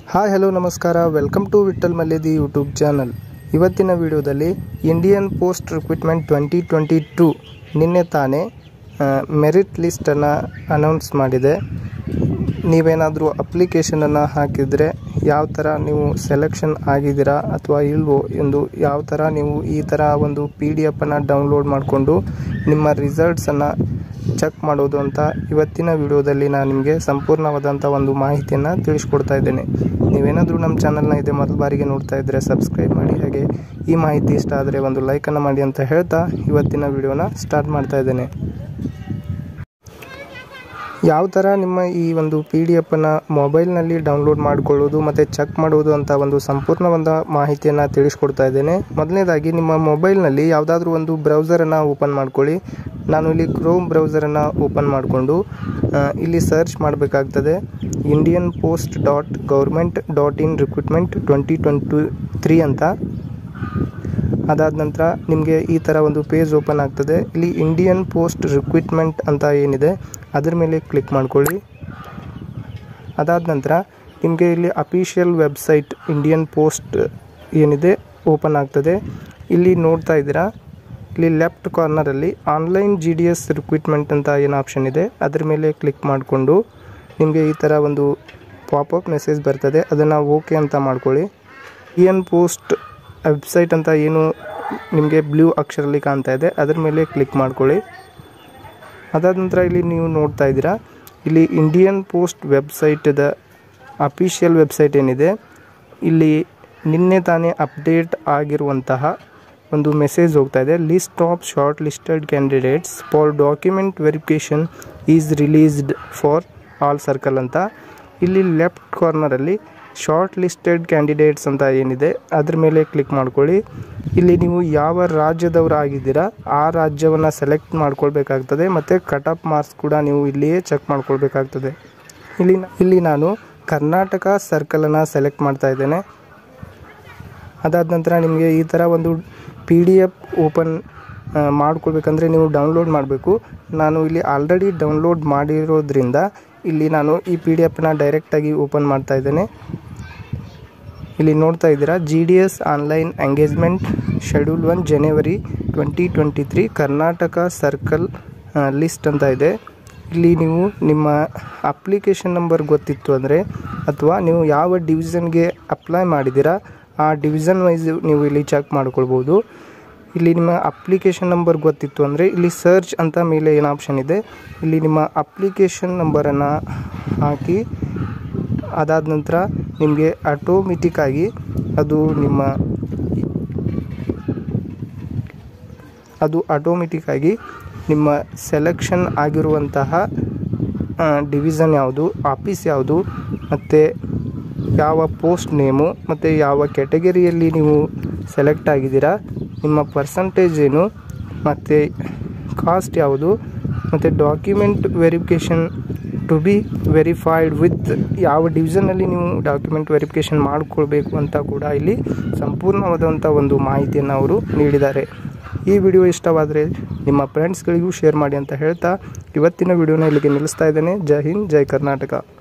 hi hello ನಮಸ್ಕಾರ welcome to Vithal Malledi YouTube channel ಇವತ್ತಿನ ವಿಡಿಯೋದಲ್ಲಿ Indian post recruitment twenty twenty two ನಿನ್ನೆ ತಾನೇ ಮೆರಿಟ್ ಲಿಸ್ಟನ್ನು ಅನೌನ್ಸ್ ಮಾಡಿದೆ ನೀವೇನಾದರೂ ಅಪ್ಲಿಕೇಶನನ್ನು ಹಾಕಿದರೆ ಯಾವ ಥರ ನೀವು ಸೆಲೆಕ್ಷನ್ ಆಗಿದ್ದೀರಾ ಅಥವಾ ಇಲ್ವೋ ಎಂದು ಯಾವ ಥರ ನೀವು ಈ ಥರ ಒಂದು ಪಿ ಡಿ ಎಫನ್ನು ಡೌನ್ಲೋಡ್ ಮಾಡಿಕೊಂಡು ನಿಮ್ಮ ರಿಸಲ್ಟ್ಸನ್ನು ಚೆಕ್ ಮಾಡೋದು ಅಂತ ಇವತ್ತಿನ ವಿಡಿಯೋದಲ್ಲಿ ನಾನು ನಿಮಗೆ ಸಂಪೂರ್ಣವಾದಂಥ ಒಂದು ಮಾಹಿತಿಯನ್ನು ತಿಳಿಸ್ಕೊಡ್ತಾ ಇದ್ದೇನೆ ನೀವೇನಾದರೂ ನಮ್ಮ ಚಾನಲ್ನ ಇದೆ ಮೊದಲ ಬಾರಿಗೆ ನೋಡ್ತಾ ಇದ್ದರೆ ಸಬ್ಸ್ಕ್ರೈಬ್ ಮಾಡಿ ಹಾಗೆ ಈ ಮಾಹಿತಿ ಇಷ್ಟ ಆದರೆ ಒಂದು ಲೈಕನ್ನು ಮಾಡಿ ಅಂತ ಹೇಳ್ತಾ ಇವತ್ತಿನ ವಿಡಿಯೋನ ಸ್ಟಾರ್ಟ್ ಮಾಡ್ತಾ ಇದ್ದೇನೆ ಯಾವ ಥರ ನಿಮ್ಮ ಈ ಒಂದು ಪಿ ಡಿ ಎಫನ್ನು ಮೊಬೈಲ್ನಲ್ಲಿ ಡೌನ್ಲೋಡ್ ಮಾಡಿಕೊಳ್ಳೋದು ಮತ್ತು ಚೆಕ್ ಮಾಡೋದು ಅಂತ ಒಂದು ಸಂಪೂರ್ಣವಾದ ಮಾಹಿತಿಯನ್ನು ತಿಳಿಸ್ಕೊಡ್ತಾ ಇದ್ದೇನೆ ಮೊದಲನೇದಾಗಿ ನಿಮ್ಮ ಮೊಬೈಲ್ನಲ್ಲಿ ಯಾವುದಾದ್ರೂ ಒಂದು ಬ್ರೌಸರನ್ನು ಓಪನ್ ಮಾಡ್ಕೊಳ್ಳಿ ನಾನು ಇಲ್ಲಿ ಕ್ರೋಮ್ ಬ್ರೌಸರನ್ನು ಓಪನ್ ಮಾಡಿಕೊಂಡು ಇಲ್ಲಿ ಸರ್ಚ್ ಮಾಡಬೇಕಾಗ್ತದೆ Indian post dot government dot in recruitment twenty twenty three ಅಂತ ಅದಾದ ನಂತರ ನಿಮಗೆ ಈ ಥರ ಒಂದು ಪೇಜ್ ಓಪನ್ ಆಗ್ತದೆ ಇಲ್ಲಿ ಇಂಡಿಯನ್ ಪೋಸ್ಟ್ ರಿಕ್ರೂಟ್ಮೆಂಟ್ ಅಂತ ಏನಿದೆ ಅದರ ಮೇಲೆ ಕ್ಲಿಕ್ ಮಾಡ್ಕೊಳ್ಳಿ ಅದಾದ ನಂತರ ನಿಮಗೆ ಇಲ್ಲಿ ಅಫಿಷಿಯಲ್ ವೆಬ್ಸೈಟ್ ಇಂಡಿಯನ್ ಪೋಸ್ಟ್ ಏನಿದೆ ಓಪನ್ ಆಗ್ತದೆ ಇಲ್ಲಿ ನೋಡ್ತಾ ಇದ್ದೀರಾ ಇಲ್ಲಿ ಲೆಫ್ಟ್ ಕಾರ್ನರಲ್ಲಿ online G D S recruitment ಅಂತ ಏನು ಆಪ್ಷನ್ ಇದೆ ಅದ್ರ ಮೇಲೆ ಕ್ಲಿಕ್ ಮಾಡಿಕೊಂಡು ನಿಮಗೆ ಈ ಥರ ಒಂದು ಪಾಪಪ್ ಮೆಸೇಜ್ ಬರ್ತದೆ ಅದನ್ನು ಓಕೆ ಅಂತ ಮಾಡ್ಕೊಳ್ಳಿ ಇಂಡಿಯನ್ ಪೋಸ್ಟ್ ವೆಬ್ಸೈಟ್ ಅಂತ ಏನು ನಿಮಗೆ ಬ್ಲೂ ಅಕ್ಷರಲ್ಲಿ ಕಾಣ್ತಾ ಇದೆ ಅದರ ಮೇಲೆ ಕ್ಲಿಕ್ ಮಾಡ್ಕೊಳ್ಳಿ ಅದಾದ ನಂತರ ಇಲ್ಲಿ ನೀವು ನೋಡ್ತಾ ಇದ್ದೀರಾ ಇಲ್ಲಿ ಇಂಡಿಯನ್ ಪೋಸ್ಟ್ ವೆಬ್ಸೈಟದ ಅಫಿಷಿಯಲ್ ವೆಬ್ಸೈಟ್ ಏನಿದೆ ಇಲ್ಲಿ ನಿನ್ನೆ ತಾನೇ ಅಪ್ಡೇಟ್ ಆಗಿರುವಂತಹ ಒಂದು ಮೆಸೇಜ್ ಹೋಗ್ತಾ ಇದೆ list of short listed candidates for document verification is released for all circle ಅಂತ ಇಲ್ಲಿ ಲೆಫ್ಟ್ ಕಾರ್ನರಲ್ಲಿ ಶಾರ್ಟ್ ಲಿಸ್ಟೆಡ್ ಕ್ಯಾಂಡಿಡೇಟ್ಸ್ ಅಂತ ಏನಿದೆ ಅದ್ರ ಮೇಲೆ ಕ್ಲಿಕ್ ಮಾಡ್ಕೊಳ್ಳಿ ಇಲ್ಲಿ ನೀವು ಯಾವ ರಾಜ್ಯದವರು ಆಗಿದ್ದೀರಾ ಆ ರಾಜ್ಯವನ್ನು ಸೆಲೆಕ್ಟ್ ಮಾಡ್ಕೊಳ್ಬೇಕಾಗ್ತದೆ ಮತ್ತು ಕಟ್ ಆಫ್ ಮಾರ್ಕ್ಸ್ ಕೂಡ ನೀವು ಇಲ್ಲಿಯೇ ಚೆಕ್ ಮಾಡ್ಕೊಳ್ಬೇಕಾಗ್ತದೆ ಇಲ್ಲಿ ಇಲ್ಲಿ ನಾನು ಕರ್ನಾಟಕ ಸರ್ಕಲನ್ನು ಸೆಲೆಕ್ಟ್ ಮಾಡ್ತಾ ಇದ್ದೇನೆ ಅದಾದ ನಂತರ ನಿಮಗೆ ಈ ಥರ ಒಂದು ಪಿ ಡಿ ಎಫ್ ಓಪನ್ ಮಾಡ್ಕೊಳ್ಬೇಕಂದ್ರೆ ನೀವು ಡೌನ್ಲೋಡ್ ಮಾಡಬೇಕು ನಾನು ಇಲ್ಲಿ ಆಲ್ರೆಡಿ ಡೌನ್ಲೋಡ್ ಮಾಡಿರೋದ್ರಿಂದ ಇಲ್ಲಿ ನಾನು ಈ ಪಿ ಡಿ ಎಫ್ನ ಡೈರೆಕ್ಟಾಗಿ ಓಪನ್ ಮಾಡ್ತಾ ಇದ್ದೇನೆ ಇಲ್ಲಿ ನೋಡ್ತಾ ಇದ್ದೀರಾ G D S online engagement schedule one ಜನವರಿ twenty twenty three Karnataka circle list ಅಂತ ಇದೆ ಇಲ್ಲಿ ನೀವು ನಿಮ್ಮ ಅಪ್ಲಿಕೇಶನ್ ನಂಬರ್ ಗೊತ್ತಿತ್ತು ಅಂದರೆ ಅಥವಾ ನೀವು ಯಾವ ಡಿವಿಷನ್ಗೆ ಅಪ್ಲೈ ಮಾಡಿದ್ದೀರಾ ಆ ಡಿವಿಷನ್ ವೈಸ್ ನೀವು ಇಲ್ಲಿ ಚೆಕ್ ಮಾಡ್ಕೊಳ್ಬೋದು ಇಲ್ಲಿ ನಿಮ್ಮ ಅಪ್ಲಿಕೇಶನ್ ನಂಬರ್ ಗೊತ್ತಿತ್ತು ಅಂದರೆ ಇಲ್ಲಿ ಸರ್ಚ್ ಅಂತ ಮೇಲೆ ಏನು ಆಪ್ಷನ್ ಇದೆ ಇಲ್ಲಿ ನಿಮ್ಮ ಅಪ್ಲಿಕೇಶನ್ ನಂಬರನ್ನು ಹಾಕಿ ಅದಾದ ನಂತರ ನಿಮಗೆ ಆಟೋಮೆಟಿಕ್ಕಾಗಿ ಅದು ನಿಮ್ಮ ಅದು ಆಟೋಮೆಟಿಕ್ಕಾಗಿ ನಿಮ್ಮ ಸೆಲೆಕ್ಷನ್ ಆಗಿರುವಂತಹ ಡಿವಿಷನ್ ಯಾವುದು ಆಫೀಸ್ ಯಾವುದು ಮತ್ತು ಯಾವ ಪೋಸ್ಟ್ ನೇಮು ಮತ್ತು ಯಾವ ಕ್ಯಾಟಗರಿಯಲ್ಲಿ ನೀವು ಸೆಲೆಕ್ಟ್ ಆಗಿದ್ದೀರಾ ನಿಮ್ಮ ಪರ್ಸಂಟೇಜ್ ಏನು ಮತ್ತು ಕಾಸ್ಟ್ ಯಾವುದು ಮತ್ತು document verification to be verified with ಯಾವ ಡಿವಿಷನಲ್ಲಿ ನೀವು ಡಾಕ್ಯುಮೆಂಟ್ ವೆರಿಫಿಕೇಷನ್ ಮಾಡಿಕೊಳ್ಬೇಕು ಅಂತ ಕೂಡ ಇಲ್ಲಿ ಸಂಪೂರ್ಣವಾದಂಥ ಒಂದು ಮಾಹಿತಿಯನ್ನು ಅವರು ನೀಡಿದ್ದಾರೆ ಈ ವಿಡಿಯೋ ಇಷ್ಟವಾದರೆ ನಿಮ್ಮ ಫ್ರೆಂಡ್ಸ್ಗಳಿಗೂ ಶೇರ್ ಮಾಡಿ ಅಂತ ಹೇಳ್ತಾ ಇವತ್ತಿನ ವಿಡಿಯೋನ ಇಲ್ಲಿಗೆ ನಿಲ್ಲಿಸ್ತಾ ಇದ್ದೇನೆ ಜೈ ಹಿಂದ್ ಜೈ ಕರ್ನಾಟಕ